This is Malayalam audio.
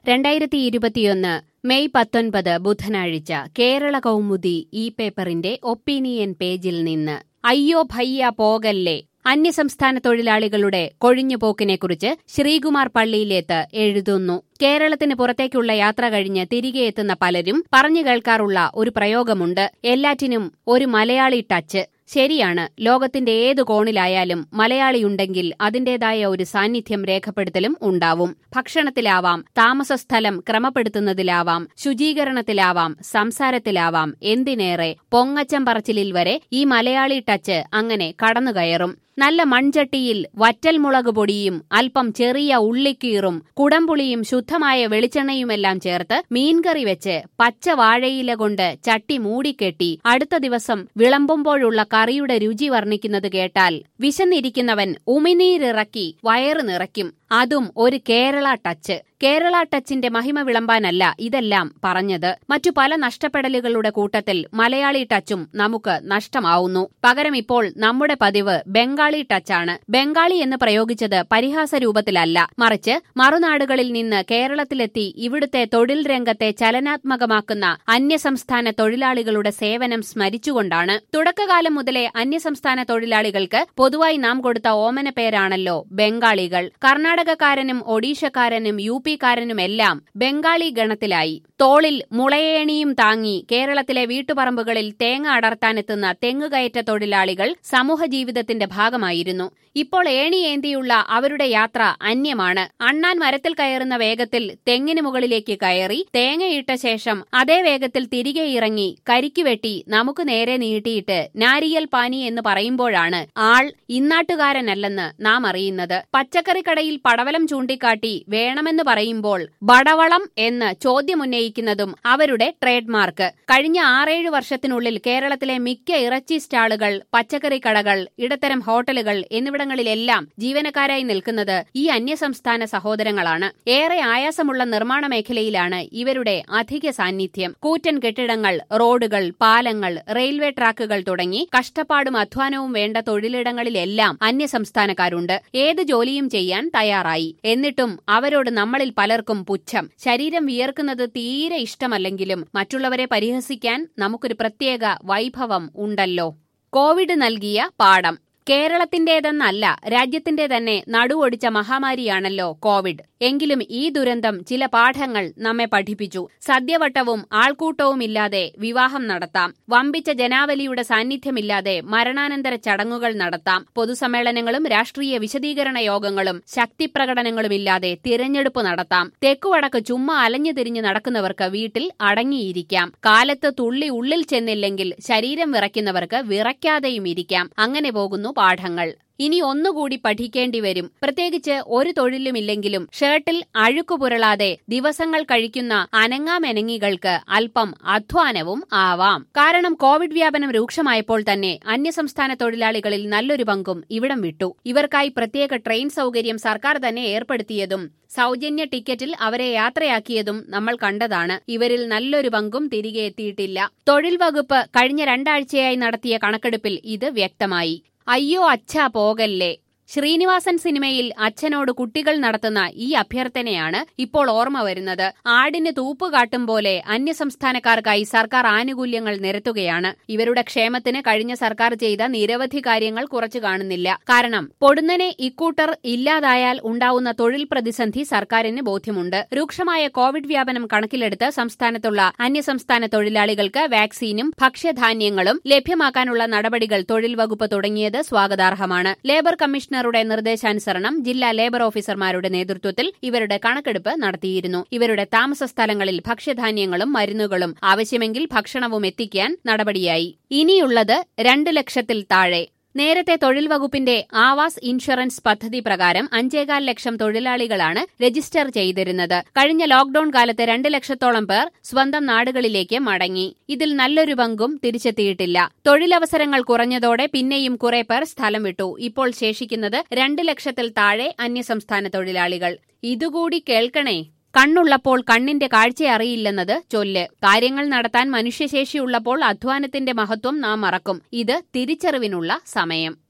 രണ്ടായിരത്തി ഇരുപത്തിയൊന്ന് മെയ് പത്തൊൻപത് ബുധനാഴ്ച കേരള കൗമുദി ഈ പേപ്പറിന്റെ ഒപ്പീനിയൻ പേജിൽ നിന്ന് അയ്യോ ഭയ്യ പോകല്ലേ അന്യസംസ്ഥാന തൊഴിലാളികളുടെ കൊഴിഞ്ഞുപോക്കിനെക്കുറിച്ച് ശ്രീകുമാർ പള്ളിയിലേത്ത് എഴുതുന്നു കേരളത്തിന് പുറത്തേക്കുള്ള യാത്ര കഴിഞ്ഞ് തിരികെ എത്തുന്ന പലരും പറഞ്ഞു കേൾക്കാറുള്ള ഒരു പ്രയോഗമുണ്ട് എല്ലാറ്റിനും ഒരു മലയാളി ടച്ച് ശരിയാണ് ലോകത്തിന്റെ ഏതു കോണിലായാലും മലയാളിയുണ്ടെങ്കിൽ അതിന്റേതായ ഒരു സാന്നിധ്യം രേഖപ്പെടുത്തലും ഉണ്ടാവും ഭക്ഷണത്തിലാവാം താമസസ്ഥലം ക്രമപ്പെടുത്തുന്നതിലാവാം ശുചീകരണത്തിലാവാം സംസാരത്തിലാവാം എന്തിനേറെ പൊങ്ങച്ചം പറച്ചിലിൽ വരെ ഈ മലയാളി ടച്ച് അങ്ങനെ കടന്നുകയറും നല്ല മൺചട്ടിയിൽ വറ്റൽ മുളക് പൊടിയും അല്പം ചെറിയ ഉള്ളിക്കീറും കുടംപുളിയും ശുദ്ധമായ വെളിച്ചെണ്ണയുമെല്ലാം ചേർത്ത് മീൻകറി വെച്ച് പച്ച വാഴയില കൊണ്ട് ചട്ടി മൂടിക്കെട്ടി അടുത്ത ദിവസം വിളമ്പുമ്പോഴുള്ള കറിയുടെ രുചി വർണ്ണിക്കുന്നത് കേട്ടാൽ വിശന്നിരിക്കുന്നവൻ ഉമിനീരിറക്കി വയറ് നിറയ്ക്കും അതും ഒരു കേരള ടച്ച് കേരള ടച്ചിന്റെ മഹിമ വിളമ്പാനല്ല ഇതെല്ലാം പറഞ്ഞത് മറ്റു പല നഷ്ടപ്പെടലുകളുടെ കൂട്ടത്തിൽ മലയാളി ടച്ചും നമുക്ക് നഷ്ടമാവുന്നു പകരം ഇപ്പോൾ നമ്മുടെ പതിവ് ബംഗാളി ടച്ചാണ് ബംഗാളി എന്ന് പ്രയോഗിച്ചത് പരിഹാസ രൂപത്തിലല്ല മറിച്ച് മറുനാടുകളിൽ നിന്ന് കേരളത്തിലെത്തി ഇവിടുത്തെ തൊഴിൽ രംഗത്തെ ചലനാത്മകമാക്കുന്ന അന്യസംസ്ഥാന തൊഴിലാളികളുടെ സേവനം സ്മരിച്ചുകൊണ്ടാണ് തുടക്കകാലം മുതലേ അന്യസംസ്ഥാന തൊഴിലാളികൾക്ക് പൊതുവായി നാം കൊടുത്ത ഓമന പേരാണല്ലോ ബംഗാളികൾ കർണാടകക്കാരനും ഒഡീഷക്കാരനും യു പിക്കാരനുമെല്ലാം ബംഗാളി ഗണത്തിലായി തോളിൽ മുളയേണിയും താങ്ങി കേരളത്തിലെ വീട്ടുപറമ്പുകളിൽ തേങ്ങ അടർത്താനെത്തുന്ന തെങ്ങുകയറ്റ തൊഴിലാളികൾ സമൂഹജീവിതത്തിന്റെ ഭാഗമായിരുന്നു ഇപ്പോൾ ഏണിയേന്തിയുള്ള അവരുടെ യാത്ര അന്യമാണ് അണ്ണാൻ മരത്തിൽ കയറുന്ന വേഗത്തിൽ തെങ്ങിന് മുകളിലേക്ക് കയറി തേങ്ങയിട്ട ശേഷം അതേ വേഗത്തിൽ തിരികെ ഇറങ്ങി കരിക്കുവെട്ടി നമുക്ക് നേരെ നീട്ടിയിട്ട് നാരിയൽ പാനി എന്ന് പറയുമ്പോഴാണ് ആൾ ഇന്നാട്ടുകാരനല്ലെന്ന് നാം അറിയുന്നത് പച്ചക്കറിക്കടയിൽ പടവലം ചൂണ്ടിക്കാട്ടി വേണമെന്ന് പറയുമ്പോൾ ബടവളം എന്ന് ചോദ്യമുന്നയിക്കുന്നതും അവരുടെ ട്രേഡ് മാർക്ക് കഴിഞ്ഞ ആറേഴു വർഷത്തിനുള്ളിൽ കേരളത്തിലെ മിക്ക ഇറച്ചി സ്റ്റാളുകൾ പച്ചക്കറി കടകൾ ഇടത്തരം ഹോട്ടലുകൾ എന്നിവിടങ്ങളിലെല്ലാം ജീവനക്കാരായി നിൽക്കുന്നത് ഈ അന്യസംസ്ഥാന സഹോദരങ്ങളാണ് ഏറെ ആയാസമുള്ള നിർമ്മാണ മേഖലയിലാണ് ഇവരുടെ അധിക സാന്നിധ്യം കൂറ്റൻ കെട്ടിടങ്ങൾ റോഡുകൾ പാലങ്ങൾ റെയിൽവേ ട്രാക്കുകൾ തുടങ്ങി കഷ്ടപ്പാടും അധ്വാനവും വേണ്ട തൊഴിലിടങ്ങളിലെല്ലാം അന്യസംസ്ഥാനക്കാരുണ്ട് ഏത് ജോലിയും ചെയ്യാൻ തയ്യാറായി എന്നിട്ടും അവരോട് നമ്മളിൽ പലർക്കും പുച്ഛം ശരീരം വിയർക്കുന്നത് തീരെ ഇഷ്ടമല്ലെങ്കിലും മറ്റുള്ളവരെ പരിഹസിക്കാൻ നമുക്കൊരു പ്രത്യേക വൈഭവം ഉണ്ടല്ലോ കോവിഡ് നൽകിയ പാഠം കേരളത്തിന്റേതെന്നല്ല രാജ്യത്തിന്റെ തന്നെ നടുവൊടിച്ച മഹാമാരിയാണല്ലോ കോവിഡ് എങ്കിലും ഈ ദുരന്തം ചില പാഠങ്ങൾ നമ്മെ പഠിപ്പിച്ചു സദ്യവട്ടവും ആൾക്കൂട്ടവും ഇല്ലാതെ വിവാഹം നടത്താം വമ്പിച്ച ജനാവലിയുടെ സാന്നിധ്യമില്ലാതെ മരണാനന്തര ചടങ്ങുകൾ നടത്താം പൊതുസമ്മേളനങ്ങളും രാഷ്ട്രീയ വിശദീകരണ യോഗങ്ങളും ശക്തിപ്രകടനങ്ങളുമില്ലാതെ തിരഞ്ഞെടുപ്പ് നടത്താം തെക്കുവടക്ക് ചുമ്മാ അലഞ്ഞു തിരിഞ്ഞു നടക്കുന്നവർക്ക് വീട്ടിൽ അടങ്ങിയിരിക്കാം കാലത്ത് തുള്ളി ഉള്ളിൽ ചെന്നില്ലെങ്കിൽ ശരീരം വിറയ്ക്കുന്നവർക്ക് വിറയ്ക്കാതെയും ഇരിക്കാം അങ്ങനെ പോകുന്നു പാഠങ്ങൾ ഇനി ഒന്നുകൂടി പഠിക്കേണ്ടി വരും പ്രത്യേകിച്ച് ഒരു തൊഴിലുമില്ലെങ്കിലും ഷർട്ടിൽ അഴുക്കുപുരളാതെ ദിവസങ്ങൾ കഴിക്കുന്ന അനങ്ങാമെനങ്ങികൾക്ക് അല്പം അധ്വാനവും ആവാം കാരണം കോവിഡ് വ്യാപനം രൂക്ഷമായപ്പോൾ തന്നെ അന്യസംസ്ഥാന തൊഴിലാളികളിൽ നല്ലൊരു പങ്കും ഇവിടം വിട്ടു ഇവർക്കായി പ്രത്യേക ട്രെയിൻ സൗകര്യം സർക്കാർ തന്നെ ഏർപ്പെടുത്തിയതും സൗജന്യ ടിക്കറ്റിൽ അവരെ യാത്രയാക്കിയതും നമ്മൾ കണ്ടതാണ് ഇവരിൽ നല്ലൊരു പങ്കും തിരികെ എത്തിയിട്ടില്ല തൊഴിൽ വകുപ്പ് കഴിഞ്ഞ രണ്ടാഴ്ചയായി നടത്തിയ കണക്കെടുപ്പിൽ ഇത് വ്യക്തമായി അയ്യോ അച്ഛാ പോകല്ലേ ശ്രീനിവാസൻ സിനിമയിൽ അച്ഛനോട് കുട്ടികൾ നടത്തുന്ന ഈ അഭ്യർത്ഥനയാണ് ഇപ്പോൾ ഓർമ്മ വരുന്നത് ആടിന് തൂപ്പ് കാട്ടും പോലെ അന്യസംസ്ഥാനക്കാർക്കായി സർക്കാർ ആനുകൂല്യങ്ങൾ നിരത്തുകയാണ് ഇവരുടെ ക്ഷേമത്തിന് കഴിഞ്ഞ സർക്കാർ ചെയ്ത നിരവധി കാര്യങ്ങൾ കുറച്ചു കാണുന്നില്ല കാരണം പൊടുന്നനെ ഇക്കൂട്ടർ ഇല്ലാതായാൽ ഉണ്ടാവുന്ന തൊഴിൽ പ്രതിസന്ധി സർക്കാരിന് ബോധ്യമുണ്ട് രൂക്ഷമായ കോവിഡ് വ്യാപനം കണക്കിലെടുത്ത് സംസ്ഥാനത്തുള്ള അന്യസംസ്ഥാന തൊഴിലാളികൾക്ക് വാക്സിനും ഭക്ഷ്യധാന്യങ്ങളും ലഭ്യമാക്കാനുള്ള നടപടികൾ തൊഴിൽ വകുപ്പ് തുടങ്ങിയത് സ്വാഗതാർഹമാണ് ലേബർ കമ്മീഷണറുടെ നിർദ്ദേശാനുസരണം ജില്ലാ ലേബർ ഓഫീസർമാരുടെ നേതൃത്വത്തിൽ ഇവരുടെ കണക്കെടുപ്പ് നടത്തിയിരുന്നു ഇവരുടെ താമസ സ്ഥലങ്ങളിൽ ഭക്ഷ്യധാന്യങ്ങളും മരുന്നുകളും ആവശ്യമെങ്കിൽ ഭക്ഷണവും എത്തിക്കാൻ നടപടിയായി ഇനിയുള്ളത് രണ്ട് ലക്ഷത്തിൽ താഴെ നേരത്തെ തൊഴിൽ വകുപ്പിന്റെ ആവാസ് ഇൻഷുറൻസ് പദ്ധതി പ്രകാരം അഞ്ചേകാൽ ലക്ഷം തൊഴിലാളികളാണ് രജിസ്റ്റർ ചെയ്തിരുന്നത് കഴിഞ്ഞ ലോക്ഡൌൺ കാലത്ത് രണ്ട് ലക്ഷത്തോളം പേർ സ്വന്തം നാടുകളിലേക്ക് മടങ്ങി ഇതിൽ നല്ലൊരു പങ്കും തിരിച്ചെത്തിയിട്ടില്ല തൊഴിലവസരങ്ങൾ കുറഞ്ഞതോടെ പിന്നെയും കുറെ പേർ സ്ഥലം വിട്ടു ഇപ്പോൾ ശേഷിക്കുന്നത് രണ്ട് ലക്ഷത്തിൽ താഴെ അന്യസംസ്ഥാന തൊഴിലാളികൾ ഇതുകൂടി കേൾക്കണേ കണ്ണുള്ളപ്പോൾ കണ്ണിന്റെ കാഴ്ച അറിയില്ലെന്നത് ചൊല്ല് കാര്യങ്ങൾ നടത്താൻ മനുഷ്യശേഷിയുള്ളപ്പോൾ അധ്വാനത്തിന്റെ മഹത്വം നാം മറക്കും ഇത് തിരിച്ചറിവിനുള്ള സമയം